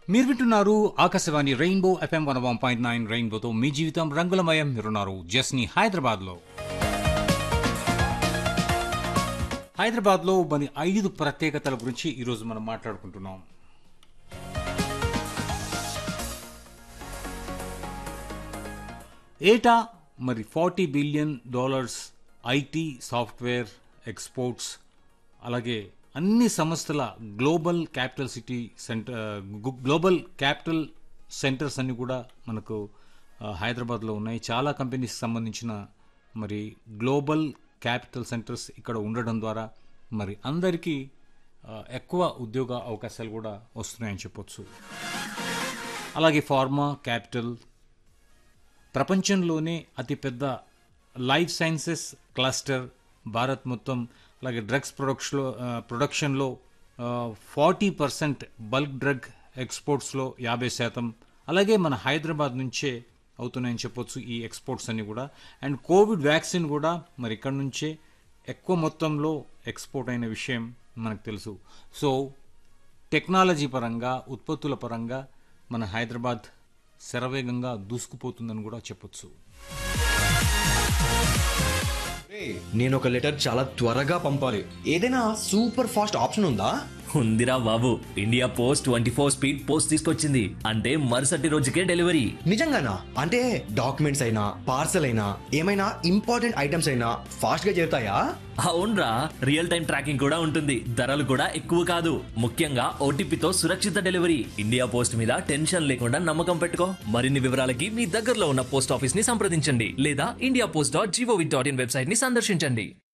మీరు వింటున్నారు Akashvani Rainbow FM one one point nine రెయిన్బోతో మీ జీవితం రంగులమయం మీరున్నారు జస్ని హైదరాబాద్లో హైదరాబాద్లో మన ఐదు ప్రత్యేకతల గురించి ఈరోజు మనం మాట్లాడుకుంటున్నాం ఏటా మరి forty billion dollars IT software exports అలాగే అన్ని సంస్థల global capital city centre global capital centres అన్ని కూడా మనకు ఆ, హైదరాబాద్లో ఉన్నాయి చాలా కంపెనీస్ సంబంధించిన మరి గ్లోబల్ క్యాపిటల్ సెంటర్స్ ఇక్కడ ఉండడం ద్వారా మరి అందరికీ ఆ, ఎక్కువ ఉద్యోగ అవకాశాలు కూడా వస్తున్నాయని చెప్పొచ్చు అలాగే ఫార్మా క్యాపిటల్ ప్రపంచంలోనే అతిపెద్ద లైఫ్ సైన్సెస్ క్లస్టర్ భారత్ మొత్తం అలాగే డ్రగ్స్ ప్రొడక్షన్లో ప్రొడక్షన్లో ఫార్టీ పర్సెంట్ బల్క్ డ్రగ్ ఎక్స్పోర్ట్స్లో యాభై శాతం అలాగే మన హైదరాబాద్ నుంచే అవుతున్నాయని చెప్పొచ్చు ఈ ఎక్స్పోర్ట్స్ అన్ని కూడా అండ్ కోవిడ్ వ్యాక్సిన్ కూడా మరి ఇక్కడ నుంచే ఎక్కువ మొత్తంలో ఎక్స్పోర్ట్ అయిన విషయం మనకు తెలుసు సో టెక్నాలజీ పరంగా ఉత్పత్తుల పరంగా మన హైదరాబాద్ శరవేగంగా దూసుకుపోతుందని కూడా చెప్పొచ్చు నేను ఒక లెటర్ చాలా త్వరగా పంపాలి ఏదైనా సూపర్ ఫాస్ట్ ఆప్షన్ ఉందా ఉందిరా బాబు India Post twenty four Speed Post తీసుకొచ్చింది అంటే మరుసటి రోజుకే డెలివరీ నిజంగానా అంటే డాక్యుమెంట్స్ అయినా పార్సల్ అయినా ఏమైనా ఇంపార్టెంట్ ఐటమ్స్ అయినా ఫాస్ట్ గా చేరుతాయా అవునరా రియల్ టైం ట్రాకింగ్ కూడా ఉంటుంది ధరలు కూడా ఎక్కువ కాదు ముఖ్యంగా ఓటీపీతో సురక్షిత డెలివరీ ఇండియా పోస్ట్ మీద టెన్షన్ లేకుండా నమ్మకం పెట్టుకో మరిన్ని వివరాలకి మీ దగ్గరలో ఉన్న పోస్ట్ ఆఫీస్ ని సంప్రదించండి లేదా India Post dot GOV dot in website ని సందర్శించండి